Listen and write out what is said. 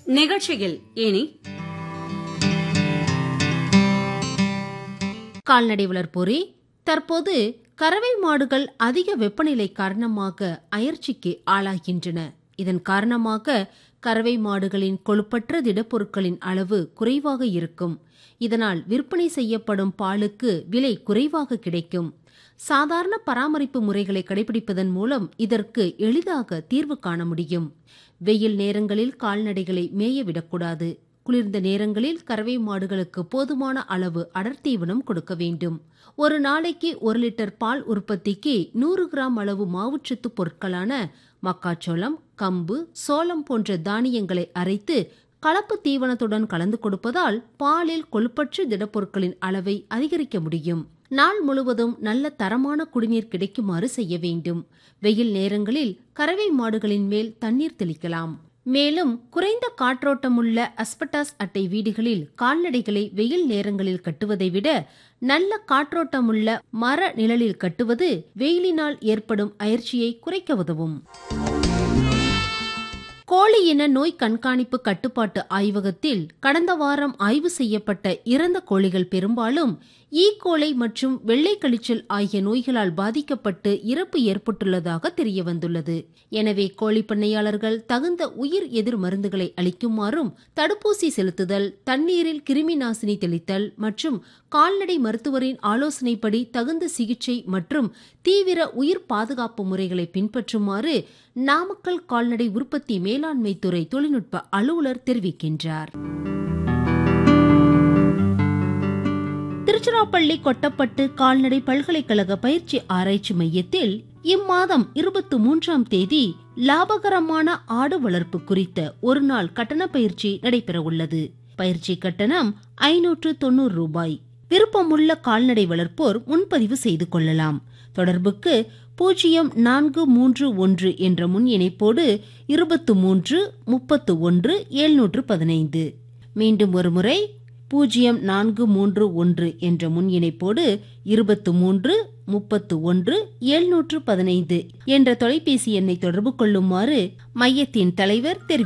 நிகழ்ச்சியில் இனி கால்நடை வளர்ப்போரே தற்போது கறவை மாடுகள் அதிக வெப்பநிலை காரணமாக அயற்சிக்கு ஆளாகின்றன இதன் காரணமாக கறவை மாடுகளின் கொழுப்பற்ற திடப்பொருட்களின் அளவு குறைவாக இருக்கும் இதனால் விற்பனை செய்யப்படும் பாலுக்கு விலை குறைவாக கிடைக்கும் சாதாரண பராமரிப்பு முறைகளை கடைபிடிப்பதன் மூலம் இதற்கு எளிதாக தீர்வு காண முடியும் வெயில் நேரங்களில் கால்நடைகளை மேய விடக்கூடாது குளிர்ந்த நேரங்களில் கறவை மாடுகளுக்கு போதுமான அளவு அடர்த்தீவனம் கொடுக்க வேண்டும் ஒரு நாளைக்கு ஒரு லிட்டர் பால் உற்பத்திக்கு நூறு கிராம் அளவு மாவுச்சத்து பொருட்களான மக்காச்சோளம் கம்பு சோளம் போன்ற தானியங்களை அரைத்து கலப்பு தீவனத்துடன் கலந்து கொடுப்பதால் பாலில் கொழுப்பற்ற திடப்பொருட்களின் அளவை அதிகரிக்க முடியும் நாள் முழுவதும் நல்ல தரமான குடிநீர் கிடைக்குமாறு செய்ய வேண்டும் வெயில் நேரங்களில் கறவை மாடுகளின் மேல் தண்ணீர் தெளிக்கலாம் மேலும் குறைந்த காற்றோட்டமுள்ள அஸ்பட்டாஸ் அட்டை வீடுகளில் கால்நடைகளை வெயில் நேரங்களில் கட்டுவதை விட நல்ல காற்றோட்டமுள்ள மர நிழலில் கட்டுவது வெயிலினால் ஏற்படும் அயற்சியை குறைக்க உதவும் கோழி இன நோய் கண்காணிப்பு கட்டுப்பாட்டு ஆய்வகத்தில் கடந்த வாரம் ஆய்வு செய்யப்பட்ட இறந்த கோழிகள் பெரும்பாலும் ஈ கோலை மற்றும் வெள்ளை கழிச்சல் ஆகிய நோய்களால் பாதிக்கப்பட்டு இறப்பு ஏற்பட்டுள்ளதாக தெரியவந்துள்ளது எனவே கோழி பண்ணையாளர்கள் தகுந்த உயிர் எதிர் மருந்துகளை அளிக்குமாறும் தடுப்பூசி செலுத்துதல் தண்ணீரில் கிருமி நாசினி தெளித்தல் மற்றும் கால்நடை மருத்துவரின் ஆலோசனைப்படி தகுந்த சிகிச்சை மற்றும் தீவிர உயிர் பாதுகாப்பு முறைகளை பின்பற்றுமாறு நாமக்கல் கால்நடை உற்பத்தி மேலாண்மை துறை தொழில்நுட்ப அலுவலர் தெரிவிக்கின்றார் திருச்சிராப்பள்ளி கொட்டப்பட்டு கால்நடை பல்கலைக்கழக பயிற்சி ஆராய்ச்சி மையத்தில் இம்மாதம் இருபத்தி மூன்றாம் தேதி லாபகரமான ஆடு வளர்ப்பு குறித்த ஒரு நாள் கட்டண பயிற்சி நடைபெறவுள்ளது பயிற்சி கட்டணம் ஐநூற்று தொண்ணூறு ரூபாய் விருப்பமுள்ள கால்நடை வளர்ப்போர் முன்பதிவு செய்து கொள்ளலாம் தொடர்புக்கு பூஜ்ஜியம் நான்கு மூன்று ஒன்று என்ற முன் இணைப்போடு இருபத்து மூன்று முப்பத்து ஒன்று எழுநூற்று பதினைந்து மீண்டும் ஒருமுறை பூஜ்ஜியம் நான்கு மூன்று ஒன்று என்ற முன் இணைப்போடு இருபத்து மூன்று முப்பத்து ஒன்று எழுநூற்று பதினைந்து என்ற தொலைபேசி எண்ணை தொடர்பு கொள்ளுமாறு மையத்தின் தலைவர் தெரிவித்தார்